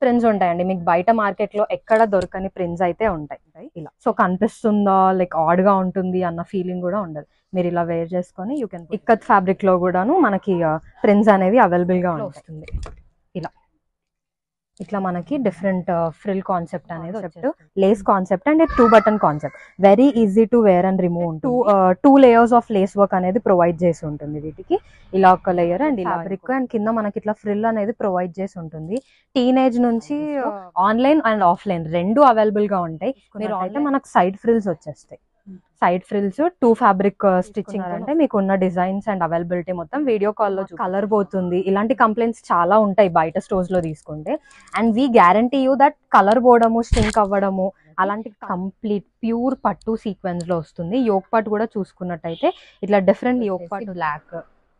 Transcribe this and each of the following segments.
Prints ఉంటాయండి మీకు బయట మార్కెట్ లో ఎక్కడ దొరకని ప్రింట్స్ అయితే ఉంటాయి ఇలా సో కనిపిస్తుందా లైక్ ఆడ్ గా ఉంటుంది అన్న ఫీలింగ్ కూడా ఉండదు మీరు ఇలా వేర్ చేసుకొని యూ కెన్ ఇక్కత్ ఫ్యాబ్రిక్ లో కూడాను మనకి ప్రింట్స్ అనేవి అవైలబుల్ గా వస్తుంది ఇలా ఇట్లా మనకి డిఫరెంట్ ఫ్రిల్ కాన్సెప్ట్ అనేది వచ్చారు lace concept and two button concept very easy to wear and remove two two layers of lace work అనేది ప్రొవైడ్ చేసి ఉంటుంది వీటికి ఇలా ఒక లేయర్ అండ్ ఫ్యాబ్రిక్ అండ్ కింద మనకి ఇట్లా ఫ్రిల్ అనేది ప్రొవైడ్ చేసి ఉంటుంది టీనేజ్ నుంచి ఆన్లైన్ అండ్ ఆఫ్లైన్ రెండు అవైలబుల్ గా ఉంటాయి మీరు అయితే మనకు సైడ్ ఫ్రిల్స్ వచ్చేస్తాయి side frills two fabric stitching అంటే మీకు ఉన్న డిజైన్స్ అండ్ అవైలబిలిటీ మొత్తం వీడియో కాల్లో కలర్ పోతుంది ఇలాంటి కంప్లైంట్స్ చాలా ఉంటాయి బయట స్టోర్స్ లో తీసుకుంటే and we guarantee you that colour పోవడము స్ట్రింక్ అవ్వడము అలాంటి కంప్లీట్ ప్యూర్ పట్టు సీక్వెన్స్ లో వస్తుంది యోగ్ పాట్ కూడా చూసుకున్నట్టయితే ఇట్లా different yoke part black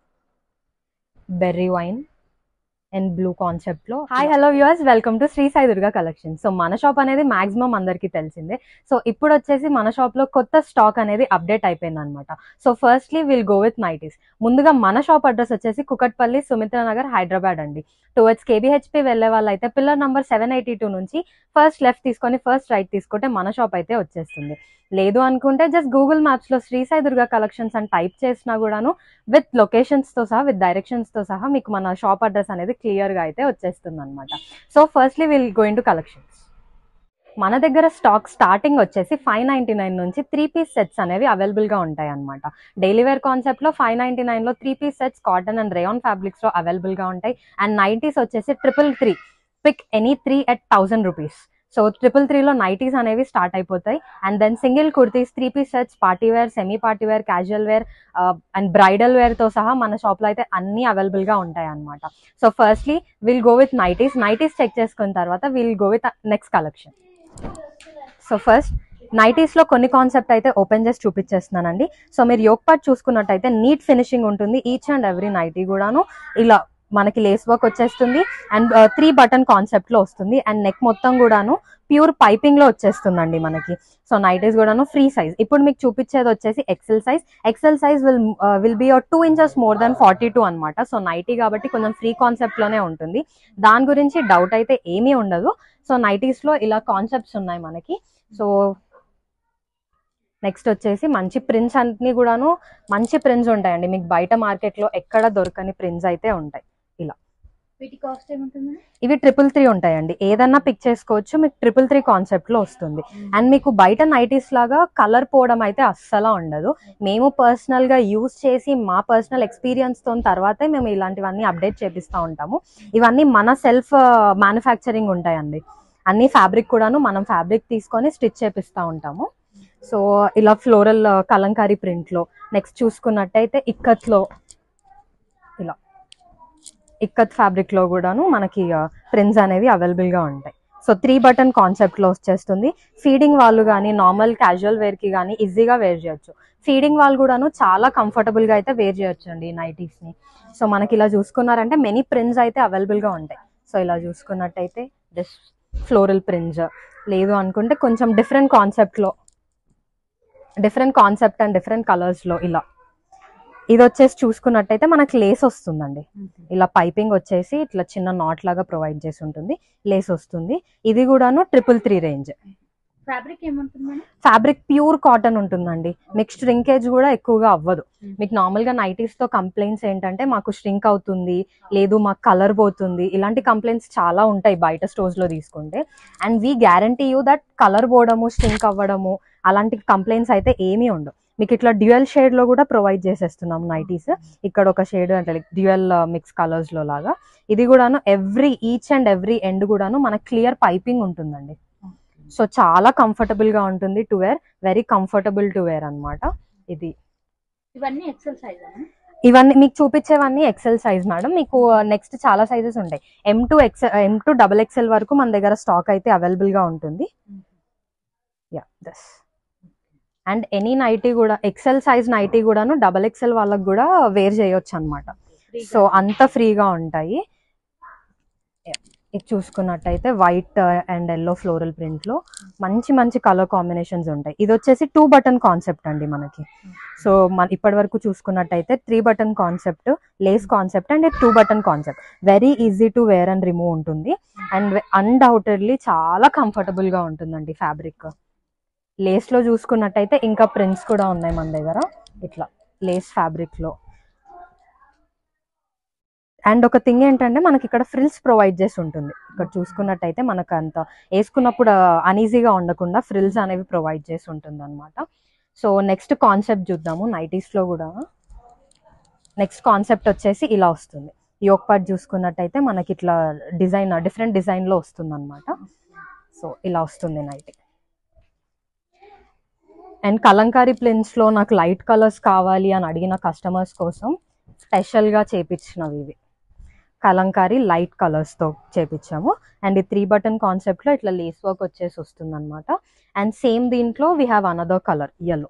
berry wine and blue concept లో hi hello viewers welcome to Shri Sai Durga collection so మన షాప్ అనేది మాక్సిమం అందరికీ తెలిసిందే సో ఇప్పుడు వచ్చేసి మన షాప్ లో కొత్త స్టాక్ అనేది అప్డేట్ అయిపోయింది అనమాట so firstly will go with nighties ముందుగా మన షాప్ అడ్రస్ వచ్చేసి కుకట్పల్లి సుమిత్ర నగర్ హైదరాబాద్ అండి టువర్డ్స్ కేబిహెచ్పి వెళ్లే వాళ్ళైతే pillar number seven eighty two నుంచి ఫస్ట్ లెఫ్ట్ తీసుకొని ఫస్ట్ రైట్ తీసుకుంటే మన షాప్ అయితే వచ్చేస్తుంది లేదు అనుకుంటే జస్ట్ గూగుల్ మ్యాప్స్ లో శ్రీ సాయి దుర్గా కలెక్షన్స్ అని టైప్ చేసినా కూడాను విత్ లొకేషన్స్ తో సహా విత్ డైరెక్షన్స్ తో సహా మీకు మన షాప్ అడ్రస్ అనేది క్లియర్ గా అయితే వచ్చేస్తుంది అనమాట so firstly will going to collections మన దగ్గర స్టాక్ స్టార్టింగ్ వచ్చేసి ఫైవ్ నైన్టీ నైన్ నుంచి త్రీ పీస్ సెట్స్ అనేవి అవైలబుల్ గా ఉంటాయి అనమాట డైలీ వేర్ కాన్సెప్ట్ లో ఫైవ్ నైన్టీ నైన్ లో three piece sets cotton and rayon fabrics లో అవైలబుల్ గా ఉంటాయి అండ్ నైటీస్ వచ్చేసి triple three pick any three at thousand rupees so triple త్రీలో నైటీస్ అనేవి స్టార్ట్ అయిపోతాయి and then single kurtis three piece sets party wear semi party wear casual wear and bridal wear తో సహా మన shop లో అయితే అన్ని అవైలబుల్ గా ఉంటాయి అనమాట so firstly will go with nighties nighties check చేసుకున్న తర్వాత will go with next collection so first nighties లో కొన్ని కాన్సెప్ట్ అయితే ఓపెన్ చేసి చూపించేస్తున్నానండి సో మీరు యోగ్ పార్ట్ చూసుకున్నట్టయితే నీట్ ఫినిషింగ్ ఉంటుంది ఈచ్ అండ్ ఎవ్రీ నైటీ కూడాను ఇలా మనకి లేస్ వర్క్ వచ్చేస్తుంది అండ్ త్రీ బటన్ కాన్సెప్ట్ లో వస్తుంది అండ్ నెక్ మొత్తం కూడాను ప్యూర్ పైపింగ్ లో వచ్చేస్తుందండి మనకి సో నైటీస్ కూడాను ఫ్రీ సైజ్ ఇప్పుడు మీకు చూపించేది వచ్చేసి XL size XL size will will be two inches more than forty two అనమాట సో నైటీ కాబట్టి కొంచెం ఫ్రీ కాన్సెప్ట్ లోనే ఉంటుంది దాని గురించి డౌట్ అయితే ఏమీ ఉండదు సో నైటీస్ లో ఇలా కాన్సెప్ట్స్ ఉన్నాయి మనకి సో నెక్స్ట్ వచ్చేసి మంచి ప్రింట్స్ అన్ని కూడాను మంచి ప్రింట్స్ ఉంటాయండి మీకు బయట మార్కెట్ లో ఎక్కడ దొరకని ప్రింట్స్ అయితే ఉంటాయి వీటి కాస్ట్ ఏముంటుంది ఇవి ట్రిపుల్ త్రీ ఉంటాయండి ఏదన్నా పిక్ చేసుకోవచ్చు మీకు ట్రిపుల్ త్రీ కాన్సెప్ట్ లో వస్తుంది అండ్ మీకు బయట నైటీస్ లాగా కలర్ పోవడం అయితే అస్సలు ఉండదు మేము పర్సనల్ గా యూజ్ చేసి మా పర్సనల్ ఎక్స్పీరియన్స్ తో తర్వాతే మేము ఇలాంటివన్నీ అప్డేట్ చేపిస్తూ ఉంటాము ఇవన్నీ మన సెల్ఫ్ మ్యానుఫ్యాక్చరింగ్ ఉంటాయండి అన్ని ఫ్యాబ్రిక్ కూడాను మనం ఫ్యాబ్రిక్ తీసుకొని స్టిచ్ చేపిస్తూ ఉంటాము సో ఇలా ఫ్లోరల్ కలంకారీ ప్రింట్ లో నెక్స్ట్ చూసుకున్నట్టయితే ఇక్కత్ లో ఇలా ఇక్కత్ ఫ్యాబ్రిక్ లో కూడాను మనకి ప్రింట్స్ అనేవి అవైలబుల్ గా ఉంటాయి సో త్రీ బటన్ కాన్సెప్ట్ లో వచ్చేస్తుంది ఫీడింగ్ వాళ్ళు కానీ నార్మల్ క్యాజువల్ వేర్ కి కానీ ఈజీగా వేర్ చేయొచ్చు ఫీడింగ్ వాళ్ళు కూడాను చాలా కంఫర్టబుల్ గా అయితే వేర్ చేయొచ్చు అండి ఈ నైటీస్ ని సో మనకి ఇలా చూసుకున్నారంటే మెనీ ప్రింట్స్ అయితే అవైలబుల్ గా ఉంటాయి సో ఇలా చూసుకున్నట్టయితే దిస్ ఫ్లోరల్ ప్రింట్స్ లేదు అనుకుంటే కొంచెం డిఫరెంట్ కాన్సెప్ట్ లో different concept and different colours లో ఇలా ఇది వచ్చేసి చూసుకున్నట్టయితే మనకి లేస్ వస్తుందండి ఇలా పైపింగ్ వచ్చేసి ఇట్లా చిన్న నాట్ లాగా ప్రొవైడ్ చేసి ఉంటుంది లేస్ వస్తుంది ఇది కూడాను ట్రిపుల్ త్రీ రేంజ్ ఫ్యాబ్రిక్ ఏముంటుంది మేడం ఫ్యాబ్రిక్ ప్యూర్ కాటన్ ఉంటుందండి మీకు ష్రింకేజ్ కూడా ఎక్కువగా అవ్వదు మీకు నార్మల్ గా నైటీస్ తో కంప్లైంట్స్ ఏంటంటే మాకు ష్రింక్ అవుతుంది లేదు మాకు కలర్ పోతుంది ఇలాంటి కంప్లైంట్స్ చాలా ఉంటాయి బయట స్టోర్స్ లో తీసుకుంటే and we guarantee you that colour పోవడము ష్రింక్ అవ్వడము అలాంటి కంప్లైంట్స్ అయితే ఏమీ ఉండవు మీకు ఇట్లా డ్యూయల్ షేడ్ లో కూడా ప్రొవైడ్ చేసేస్తున్నాం నైటీస్ ఇక్కడ ఒక షేడ్ అంటే డ్యూయల్ మిక్స్ కలర్స్ లో లాగా ఇది కూడాను every each and every end కూడాను మనకు క్లియర్ పైపింగ్ ఉంటుందండి సో చాలా కంఫర్టబుల్ గా ఉంటుంది to wear very comfortable to wear అన్నమాట ఇది ఇవన్నీ ఎక్సెల్ సైజ్ ఇవన్నీ మీకు చూపించేవన్నీ ఎక్సెల్ సైజ్ మేడం మీకు నెక్స్ట్ చాలా సైజెస్ ఉంటాయి M to XL M to double XL వరకు మన దగ్గర స్టాక్ అయితే అవైలబుల్ గా ఉంటుంది yeah thus and any nighty కూడా ఎక్సెల్ సైజ్ నైటీ కూడాను డబల్ ఎక్సెల్ వాళ్ళకి కూడా వేర్ చేయొచ్చు అనమాట సో అంత ఫ్రీగా ఉంటాయి Yeah. ఇది చూసుకున్నట్టయితే white and yellow floral print లో మంచి మంచి కలర్ కాంబినేషన్స్ ఉంటాయి ఇది వచ్చేసి టూ బటన్ కాన్సెప్ట్ అండి మనకి సో మన ఇప్పటి వరకు చూసుకున్నట్టయితే three button concept lace concept and two button concept very easy to wear and remove ఉంటుంది అండ్ అన్డౌటెడ్లీ చాలా కంఫర్టబుల్ గా ఉంటుందండి ఫ్యాబ్రిక్ లేస్ లో చూసుకున్నట్టయితే ఇంకా ప్రింట్స్ కూడా ఉన్నాయి మన దగ్గర ఇట్లా లేస్ ఫ్యాబ్రిక్ లో అండ్ ఒక థింగ్ ఏంటంటే మనకి ఇక్కడ ఫ్రిల్స్ ప్రొవైడ్ చేసి ఉంటుంది ఇక్కడ చూసుకున్నట్టయితే మనకు అంత వేసుకున్నప్పుడు అనీజీగా ఉండకుండా ఫ్రిల్స్ అనేవి ప్రొవైడ్ చేసి ఉంటుంది అనమాట సో నెక్స్ట్ కాన్సెప్ట్ చూద్దాము నైటీస్ లో కూడా నెక్స్ట్ కాన్సెప్ట్ వచ్చేసి ఇలా వస్తుంది యోక్ పార్ట్ చూసుకున్నట్టయితే మనకి ఇట్లా డిజైన్ డిఫరెంట్ డిజైన్ లో వస్తుంది అనమాట సో ఇలా వస్తుంది నైటీ అండ్ కలంకారీ ప్రింట్స్ లో నాకు లైట్ కలర్స్ కావాలి అని అడిగిన కస్టమర్స్ కోసం స్పెషల్ గా చేపించినవి ఇవి కలంకారీ లైట్ కలర్స్ తో చేపించాము అండ్ ఈ త్రీ బటన్ కాన్సెప్ట్ లో ఇట్లా లేస్ వర్క్ వచ్చేసి వస్తుంది అనమాట అండ్ సేమ్ దీంట్లో we have another colour yellow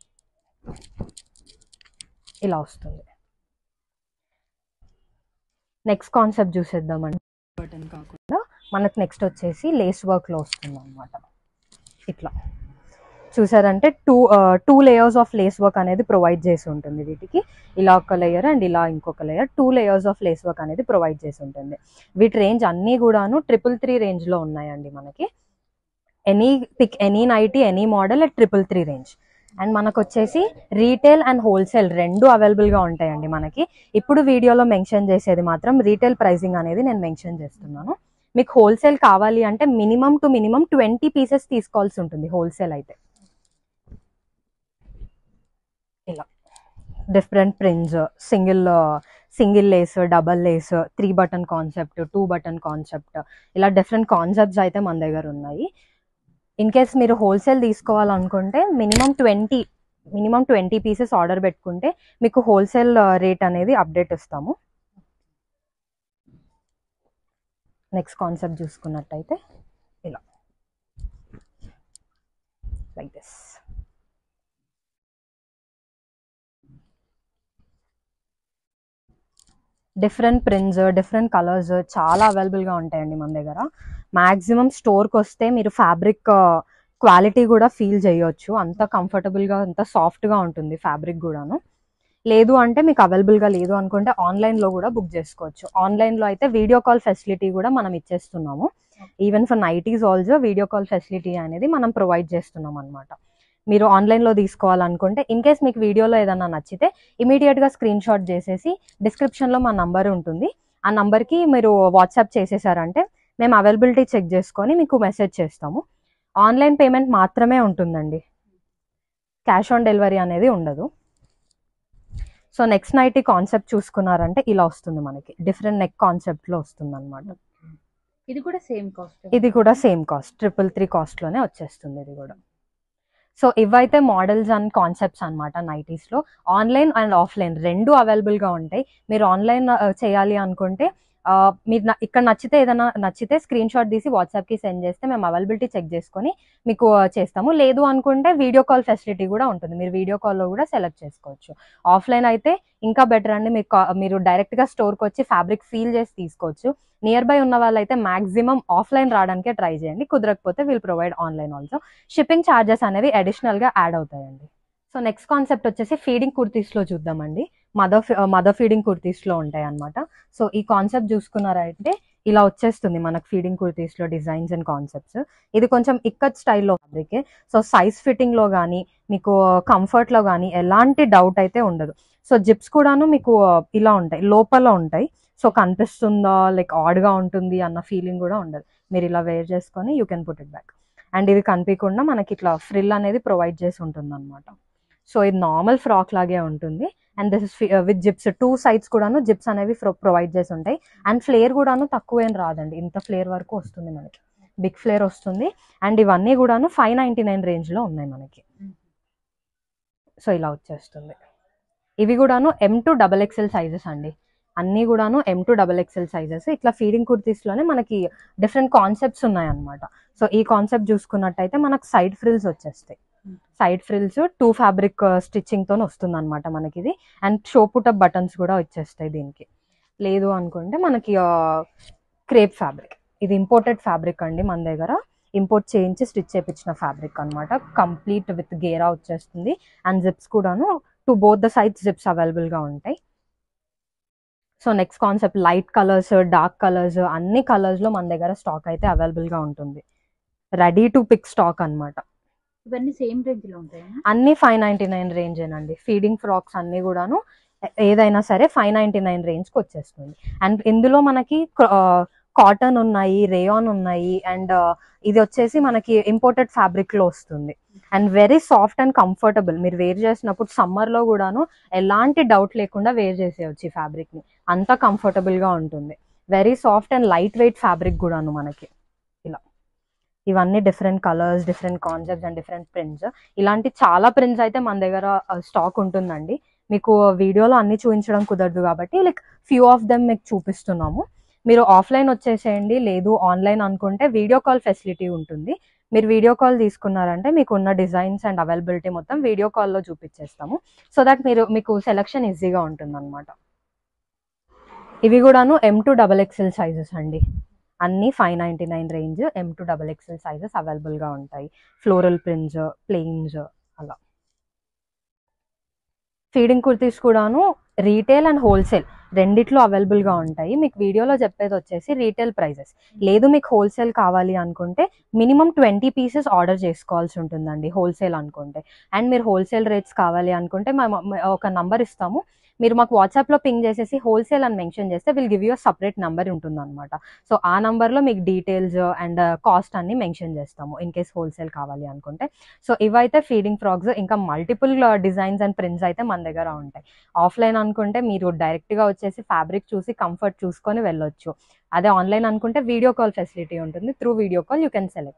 ఇలా వస్తుంది నెక్స్ట్ కాన్సెప్ట్ చూసేద్దామండి బటన్ కాకుండా మనకు నెక్స్ట్ వచ్చేసి లేస్ వర్క్ లో వస్తుంది అనమాట ఇట్లా చూసారంటే two two layers of lace work అనేది ప్రొవైడ్ చేసి ఉంటుంది వీటికి ఇలా ఒక లేయర్ అండ్ ఇలా ఇంకొక layer two layers of lace work అనేది ప్రొవైడ్ చేసి ఉంటుంది వీటి రేంజ్ అన్నీ కూడాను ట్రిపుల్ త్రీ రేంజ్ లో ఉన్నాయండి మనకి any pick any nighty any model at triple three range and మనకు వచ్చేసి రీటైల్ అండ్ హోల్సేల్ రెండు అవైలబుల్ గా ఉంటాయండి మనకి ఇప్పుడు వీడియోలో మెన్షన్ చేసేది మాత్రం రీటైల్ ప్రైసింగ్ అనేది నేను మెన్షన్ చేస్తున్నాను మీకు హోల్సేల్ కావాలి అంటే minimum to minimum twenty pieces తీసుకోవాల్సి ఉంటుంది హోల్సేల్ అయితే ఇలా different prints single single lace double lace three button concept two button concept ఇలా డిఫరెంట్ కాన్సెప్ట్స్ అయితే మన దగ్గర ఉన్నాయి ఇన్ కేస్ మీరు హోల్సేల్ తీసుకోవాలనుకుంటే minimum twenty minimum twenty pieces order పెట్టుకుంటే మీకు హోల్సేల్ రేట్ అనేది అప్డేట్ ఇస్తాము నెక్స్ట్ కాన్సెప్ట్ చూసుకున్నట్టయితే ఇలా like this different prints different colours చాలా అవైలబుల్గా ఉంటాయండి మన దగ్గర మ్యాక్సిమం స్టోర్కి వస్తే మీరు ఫ్యాబ్రిక్ క్వాలిటీ కూడా ఫీల్ చేయొచ్చు అంత కంఫర్టబుల్గా అంత సాఫ్ట్గా ఉంటుంది ఫ్యాబ్రిక్ కూడాను లేదు అంటే మీకు అవైలబుల్గా లేదు అనుకుంటే ఆన్లైన్లో కూడా బుక్ చేసుకోవచ్చు ఆన్లైన్లో అయితే వీడియో కాల్ ఫెసిలిటీ కూడా మనం ఇచ్చేస్తున్నాము even for nighties also video call facility అనేది మనం ప్రొవైడ్ చేస్తున్నాం అనమాట మీరు ఆన్లైన్లో తీసుకోవాలనుకుంటే ఇన్ కేస్ మీకు వీడియోలో ఏదైనా నచ్చితే ఇమీడియట్గా స్క్రీన్ షాట్ చేసేసి డిస్క్రిప్షన్లో మా నంబర్ ఉంటుంది ఆ నంబర్కి మీరు వాట్సాప్ చేసేసారంటే మేము అవైలబిలిటీ చెక్ చేసుకొని మీకు మెసేజ్ చేస్తాము ఆన్లైన్ పేమెంట్ మాత్రమే ఉంటుందండి క్యాష్ ఆన్ డెలివరీ అనేది ఉండదు సో నెక్స్ట్ నైట్ ఈ కాన్సెప్ట్ చూసుకున్నారంటే ఇలా వస్తుంది మనకి డిఫరెంట్ నెక్ కాన్సెప్ట్లో వస్తుంది అనమాట ఇది కూడా సేమ్ కాస్ట్ ఇది కూడా సేమ్ కాస్ట్ ట్రిపుల్ త్రీ కాస్ట్లోనే వచ్చేస్తుంది ఇది కూడా సో ఇవైతే మోడల్స్ అండ్ కాన్సెప్ట్స్ అనమాట నైటీస్లో ఆన్లైన్ అండ్ ఆఫ్లైన్ రెండు అవైలబుల్గా ఉంటాయి మీరు ఆన్లైన్ చేయాలి అనుకుంటే ఆ, మీరు న- ఇక్కడ నచ్చితే ఏదైనా నచ్చితే స్క్రీన్ షాట్ తీసి వాట్సాప్కి సెండ్ చేస్తే మేము అవైలబిలిటీ చెక్ చేసుకొని మీకు ఆ, చేస్తాము లేదు అనుకుంటే వీడియో కాల్ ఫెసిలిటీ కూడా ఉంటుంది మీరు వీడియో కాల్లో కూడా సెలెక్ట్ చేసుకోవచ్చు ఆఫ్లైన్ అయితే ఇంకా బెటర్ అండి మీకు కా- మీరు డైరెక్ట్గా స్టోర్కి వచ్చి ఫ్యాబ్రిక్ ఫీల్ చేసి తీసుకోవచ్చు నియర్ బై ఉన్న వాళ్ళైతే మాక్సిమం ఆఫ్లైన్ రావడానికే ట్రై చేయండి కుదరకపోతే will provide online also shipping charges అనేవి అడిషనల్గా యాడ్ అవుతాయండి సో నెక్స్ట్ కాన్సెప్ట్ వచ్చేసి ఫీడింగ్ కుర్తీస్లో చూద్దామండి మదర్ మదర్ ఫీడింగ్ కుర్తీస్లో ఉంటాయి అనమాట సో ఈ కాన్సెప్ట్ చూసుకున్నారంటే ఇలా వచ్చేస్తుంది మనకు ఫీడింగ్ కుర్తీస్లో డిజైన్స్ అండ్ కాన్సెప్ట్స్ ఇది కొంచెం ఇక్కత్ స్టైల్లో ఫ్యాబ్రిక్ సో సైజ్ ఫిట్టింగ్లో కానీ మీకు కంఫర్ట్లో కానీ ఎలాంటి డౌట్ అయితే ఉండదు సో జిప్స్ కూడాను మీకు ఇలా ఉంటాయి లోపల ఉంటాయి సో కనిపిస్తుందా లైక్ ఆడ్గా ఉంటుంది అన్న ఫీలింగ్ కూడా ఉండదు మీరు ఇలా వేర్ చేసుకొని you can put it back and ఇవి కనిపించకుండా మనకి ఇట్లా ఫ్రిల్ అనేది ప్రొవైడ్ చేసి ఉంటుంది అనమాట సో ఇది నార్మల్ ఫ్రాక్ లాగే ఉంటుంది and this is with zips two sides కూడాను జిప్స్ అనేవి ప్రొవైడ్ చేసి ఉంటాయి అండ్ ఫ్లేర్ కూడాను తక్కువ ఏం రాదండి ఇంత ఫ్లేర్ వరకు వస్తుంది మనకి బిగ్ ఫ్లేర్ వస్తుంది అండ్ ఇవన్నీ కూడాను ఫైవ్ నైంటీ నైన్ రేంజ్లో ఉన్నాయి మనకి సో ఇలా వచ్చేస్తుంది ఇవి కూడాను M to double XL sizes అండి అన్నీ కూడాను M to double XL sizes ఇట్లా ఫీడింగ్ కుర్తీస్లోనే మనకి డిఫరెంట్ కాన్సెప్ట్స్ ఉన్నాయన్నమాట సో ఈ కాన్సెప్ట్ చూసుకున్నట్టయితే మనకు సైడ్ ఫ్రిల్స్ వచ్చేస్తాయి side frills two fabric stitching తో వస్తుంది అనమాట మనకి ఇది అండ్ షో పుటప్ బటన్స్ కూడా వచ్చేస్తాయి దీనికి లేదు అనుకుంటే మనకి క్రేప్ ఫ్యాబ్రిక్ ఇది ఇంపోర్టెడ్ ఫ్యాబ్రిక్ అండి మన దగ్గర ఇంపోర్ట్ చేయించి స్టిచ్ చేయించిన ఫ్యాబ్రిక్ అన్నమాట కంప్లీట్ విత్ గేరా వచ్చేస్తుంది అండ్ జిప్స్ కూడాను to both the sides zips అవైలబుల్గా ఉంటాయి so next concept light colours dark colours అన్ని కలర్స్లో మన దగ్గర స్టాక్ అయితే అవైలబుల్గా ఉంటుంది రెడీ టు పిక్ స్టాక్ అన్నమాట ఇవన్నీ సేమ్ రేంజ్ లో ఉంటాయి అన్ని ఫైవ్ నైంటీ నైన్ రేంజ్ అండి ఫీడింగ్ ఫ్రాక్స్ అన్ని కూడాను ఏ- ఏదైనా సరే ఫైవ్ నైంటీ నైన్ రేంజ్కి వచ్చేస్తుంది అండ్ ఇందులో మనకి కాటన్ ఉన్నాయి రేయాన్ ఉన్నాయి అండ్ ఇది వచ్చేసి మనకి ఇంపోర్టెడ్ ఫ్యాబ్రిక్ లో వస్తుంది and very soft and comfortable మీరు వేర్ చేసినప్పుడు సమ్మర్ లో కూడాను ఎలాంటి డౌట్ లేకుండా వేర్ చేసేయచ్చు ఈ ఫ్యాబ్రిక్ ని అంత కంఫర్టబుల్ గా ఉంటుంది very soft and lightweight fabric కూడాను మనకి ఇలా ఇవన్నీ different colours different concepts and different prints ఇలాంటి చాలా ప్రింట్స్ అయితే మన దగ్గర స్టాక్ ఉంటుందండి మీకు వీడియోలో అన్ని చూపించడం కుదరదు కాబట్టి లైక్ ఫ్యూ ఆఫ్ దెమ్ మీకు చూపిస్తున్నాము మీరు ఆఫ్లైన్ వచ్చేసేయండి లేదు ఆన్లైన్ అనుకుంటే వీడియో కాల్ ఫెసిలిటీ ఉంటుంది మీరు వీడియో కాల్ తీసుకున్నారంటే మీకు ఉన్న డిజైన్స్ అండ్ అవైలబిలిటీ మొత్తం వీడియో కాల్లో చూపించేస్తాము సో దట్ మీరు మీకు సెలెక్షన్ ఈజీగా ఉంటుంది అనమాట ఇవి కూడాను M to double XL sizes అండి అన్ని five ninety nine range M to double XL sizes అవైలబుల్గా ఉంటాయి ఫ్లోరల్ ప్రింట్స్ ప్లెయిన్స్ అలా ఫీడింగ్ కుర్తీస్ కూడాను రీటైల్ అండ్ హోల్సేల్ రెండిట్లో అవైలబుల్గా ఉంటాయి మీకు వీడియోలో చెప్పేది వచ్చేసి రీటైల్ ప్రైజెస్ లేదు మీకు హోల్సేల్ కావాలి అనుకుంటే మినిమం ట్వంటీ పీసెస్ ఆర్డర్ చేసుకోవాల్సి ఉంటుందండి హోల్సేల్ అనుకుంటే అండ్ మీరు హోల్సేల్ రేట్స్ కావాలి అనుకుంటే మేము ఒక నంబర్ ఇస్తాము మీరు మాకు వాట్సాప్లో పింగ్ చేసేసి హోల్సేల్ అని మెన్షన్ చేస్తే will give you separate number ఉంటుంది అనమాట సో ఆ నంబర్లో మీకు డీటెయిల్స్ అండ్ కాస్ట్ అన్ని మెన్షన్ చేస్తాము ఇన్ కేస్ హోల్సేల్ కావాలి అనుకుంటే సో ఇవైతే ఫీడింగ్ ఫ్రాక్స్ ఇంకా మల్టిపుల్ డిజైన్స్ అండ్ ప్రింట్స్ అయితే మన దగ్గర ఉంటాయి ఆఫ్లైన్ అనుకుంటే మీరు డైరెక్ట్గా వచ్చేసి ఫ్యాబ్రిక్ చూసి కంఫర్ట్ చూసుకొని వెళ్ళొచ్చు అదే ఆన్లైన్ అనుకుంటే వీడియో కాల్ ఫెసిలిటీ ఉంటుంది through video call you can select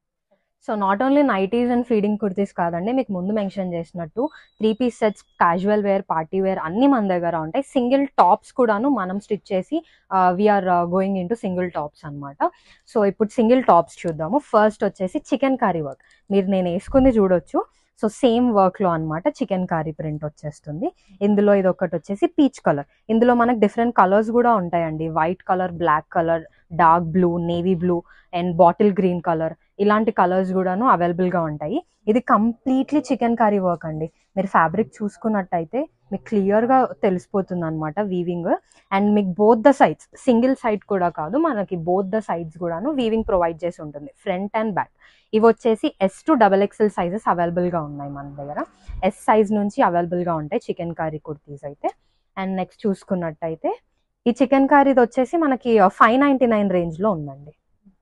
so not only nighties and feeding kurtis కాదండి మీకు ముందు మెన్షన్ చేసినట్టు three piece sets casual wear party wear అన్ని మన దగ్గర ఉంటాయి సింగిల్ టాప్స్ కూడాను మనం స్టిచ్ చేసి we are going in to single tops అనమాట సో ఇప్పుడు సింగిల్ టాప్స్ చూద్దాము ఫస్ట్ వచ్చేసి చికెన్ కర్రీ వర్క్ మీరు నేను వేసుకుంది చూడొచ్చు సో సేమ్ వర్క్లో అనమాట చికెన్ కర్రీ ప్రింట్ వచ్చేస్తుంది ఇందులో ఇది ఒకటి వచ్చేసి పీచ్ కలర్ ఇందులో మనకు డిఫరెంట్ కలర్స్ కూడా ఉంటాయండి white colour black colour dark blue navy blue and bottle green colour ఇలాంటి కలర్స్ కూడాను అవైలబుల్గా ఉంటాయి ఇది కంప్లీట్లీ చికెన్ కర్రీ వర్క్ అండి మీరు ఫ్యాబ్రిక్ చూసుకున్నట్టయితే మీకు క్లియర్గా తెలిసిపోతుంది అనమాట వీవింగ్ అండ్ మీకు both the sides single side కూడా కాదు మనకి బోత్ ద సైడ్స్ కూడాను వీవింగ్ ప్రొవైడ్ చేసి ఉంటుంది ఫ్రంట్ అండ్ బ్యాక్ ఇవి వచ్చేసి S to double XL sizes అవైలబుల్గా ఉన్నాయి మన దగ్గర ఎస్ సైజ్ నుంచి అవైలబుల్గా ఉంటాయి చికెన్ కర్రీ కుర్తీస్ అయితే అండ్ నెక్స్ట్ చూసుకున్నట్టయితే ఈ చికెన్ కర్రీది వచ్చేసి మనకి ఫైవ్ నైంటీ నైన్ రేంజ్లో ఉందండి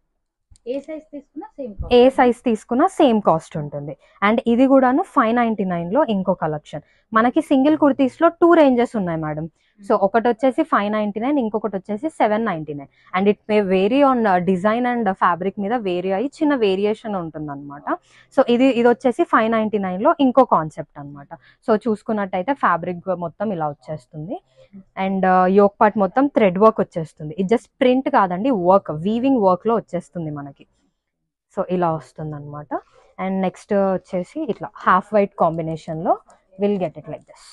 ఏ సైజ్ తీసుకున్నా సేమ్ ఏ సైజ్ తీసుకున్నా సేమ్ కాస్ట్ ఉంటుంది అండ్ ఇది కూడాను ఫైవ్ నైంటీ నైన్లో ఇంకో కలెక్షన్ మనకి సింగిల్ కుర్తీస్లో టూ రేంజెస్ ఉన్నాయి మేడం సో ఒకటి వచ్చేసి ఫైవ్ నైంటీ నైన్ ఇంకొకటి వచ్చేసి seven ninety nine and it may vary on design and fabric మీద వేరీ అయ్యి చిన్న వేరియేషన్ ఉంటుంది అనమాట సో ఇది ఇది వచ్చేసి ఫైవ్ నైంటీ నైన్లో ఇంకో కాన్సెప్ట్ అనమాట సో చూసుకున్నట్టయితే ఫ్యాబ్రిక్ మొత్తం ఇలా వచ్చేస్తుంది అండ్ యోక్ పార్ట్ మొత్తం థ్రెడ్ వర్క్ వచ్చేస్తుంది ఇది జస్ట్ ప్రింట్ కాదండి వర్క్ వీవింగ్ వర్క్లో వచ్చేస్తుంది మనకి సో ఇలా వస్తుంది అనమాట అండ్ నెక్స్ట్ వచ్చేసి ఇట్లా హాఫ్ వైట్ కాంబినేషన్లో will get it like this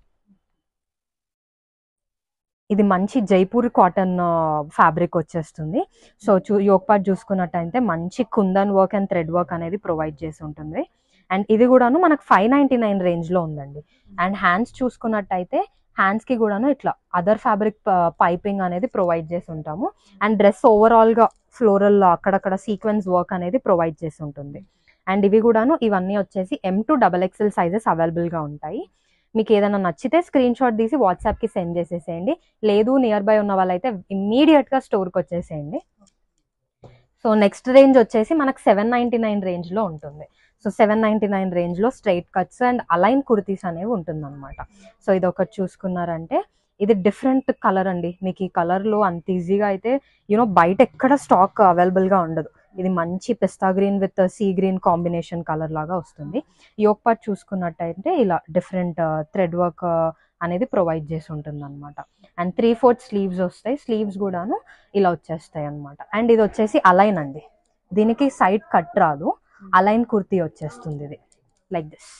ఇది మంచి జైపూర్ కాటన్ ఫ్యాబ్రిక్ వచ్చేస్తుంది సో చూ యోక్ పార్ట్ చూసుకున్నట్టయితే మంచి kundan work and thread work అనేది ప్రొవైడ్ చేసి ఉంటుంది అండ్ ఇది కూడాను మనకు ఫైవ్ నైంటీ నైన్ రేంజ్లో ఉందండి అండ్ హ్యాండ్స్ చూసుకున్నట్టయితే హ్యాండ్స్కి కూడాను ఇట్లా అదర్ ఫ్యాబ్రిక్ పైపింగ్ అనేది ప్రొవైడ్ చేసి ఉంటాము అండ్ డ్రెస్ ఓవరాల్గా ఫ్లోరల్ అక్కడక్కడ సీక్వెన్స్ వర్క్ అనేది ప్రొవైడ్ చేసి ఉంటుంది అండ్ ఇవి కూడాను ఇవన్నీ వచ్చేసి M to double XL sizes అవైలబుల్గా ఉంటాయి మీకు ఏదైనా నచ్చితే స్క్రీన్ షాట్ తీసి వాట్సాప్కి సెండ్ చేసేసేయండి లేదు నియర్ బై ఉన్న వాళ్ళైతే ఇమ్మీడియట్గా స్టోర్కి వచ్చేసేయండి సో నెక్స్ట్ రేంజ్ వచ్చేసి మనకు సెవెన్ నైంటీ నైన్ రేంజ్లో ఉంటుంది సో సెవెన్ నైంటీ నైన్ రేంజ్లో straight cuts and A line kurtis అనేవి ఉంటుందన్నమాట సో ఇది ఒకటి చూసుకున్నారంటే ఇది డిఫరెంట్ కలర్ అండి మీకు ఈ కలర్లో అంత ఈజీగా అయితే యూనో బయట ఎక్కడ స్టాక్ అవైలబుల్గా ఉండదు ఇది మంచి పిస్తా green with sea green combination colour లాగా వస్తుంది యోక్ పార్ట్ చూసుకున్నట్టయితే ఇలా డిఫరెంట్ థ్రెడ్ వర్క్ అనేది ప్రొవైడ్ చేసి ఉంటుంది అనమాట అండ్ త్రీ ఫోర్త్ స్లీవ్స్ వస్తాయి స్లీవ్స్ కూడాను ఇలా వచ్చేస్తాయి అనమాట అండ్ ఇది వచ్చేసి అలైన్ అండి దీనికి సైడ్ కట్ రాదు అలైన్ కుర్తీ వచ్చేస్తుంది ఇది లైక్ దిస్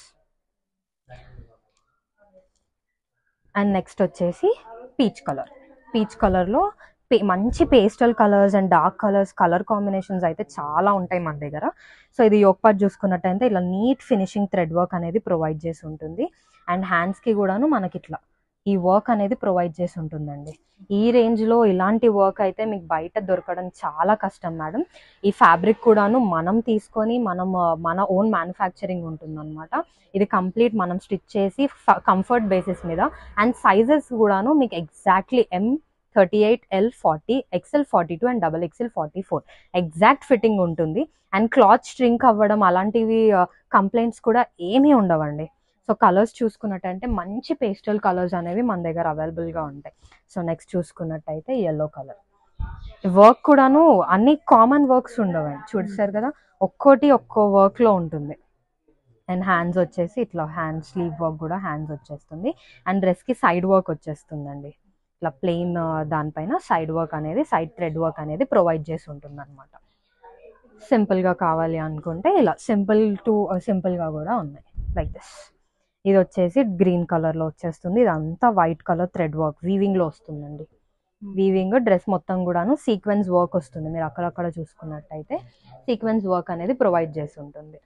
అండ్ నెక్స్ట్ వచ్చేసి పీచ్ కలర్ పీచ్ కలర్లో మంచి pastel colours and dark colours colour combinations అయితే చాలా ఉంటాయి మన దగ్గర సో ఇది యోక్ పార్ట్ చూసుకున్నట్టయితే ఇలా నీట్ ఫినిషింగ్ థ్రెడ్ వర్క్ అనేది ప్రొవైడ్ చేసి ఉంటుంది అండ్ హ్యాండ్స్కి కూడాను మనకి ఇట్లా ఈ వర్క్ అనేది ప్రొవైడ్ చేసి ఉంటుందండి ఈ రేంజ్లో ఇలాంటి వర్క్ అయితే మీకు బయట దొరకడం చాలా కష్టం మేడం ఈ ఫ్యాబ్రిక్ కూడాను మనం తీసుకొని మనం ఆ, మన ఓన్ మ్యానుఫ్యాక్చరింగ్ ఉంటుందన్నమాట ఇది కంప్లీట్ మనం స్టిచ్ చేసి కంఫర్ట్ బేసిస్ మీద అండ్ సైజెస్ కూడాను మీకు exactly M thirty eight L forty XL forty two and double XL forty four exact fitting ఉంటుంది అండ్ క్లాత్ స్ట్రింక్ అవ్వడం అలాంటివి కంప్లైంట్స్ కూడా ఏమీ ఉండవండి సో కలర్స్ చూసుకున్నట్టంటే మంచి పేస్టల్ కలర్స్ అనేవి మన దగ్గర అవైలబుల్గా ఉంటాయి సో నెక్స్ట్ చూసుకున్నట్టయితే ఎల్లో కలర్ వర్క్ కూడాను అన్ని కామన్ వర్క్స్ ఉండవండి చూసారు కదా ఒక్కోటి ఒక్కో వర్క్లో ఉంటుంది అండ్ హ్యాండ్స్ వచ్చేసి ఇట్లా హ్యాండ్ స్లీవ్ వర్క్ కూడా హ్యాండ్స్ వచ్చేస్తుంది అండ్ డ్రెస్కి సైడ్ వర్క్ వచ్చేస్తుందండి ఇట్లా ప్లెయిన్ దానిపైన సైడ్ వర్క్ అనేది సైడ్ థ్రెడ్ వర్క్ అనేది ప్రొవైడ్ చేసి ఉంటుంది అనమాట సింపుల్గా కావాలి అనుకుంటే ఇలా సింపుల్ టు సింపుల్గా కూడా ఉన్నాయి లైక్ దిస్ ఇది వచ్చేసి గ్రీన్ కలర్లో వచ్చేస్తుంది ఇదంతా వైట్ కలర్ థ్రెడ్ వర్క్ వీవింగ్లో వస్తుందండి వీవింగ్ డ్రెస్ మొత్తం కూడాను సీక్వెన్స్ వర్క్ వస్తుంది మీరు అక్కడక్కడ చూసుకున్నట్టయితే సీక్వెన్స్ వర్క్ అనేది ప్రొవైడ్ చేసి ఉంటుంది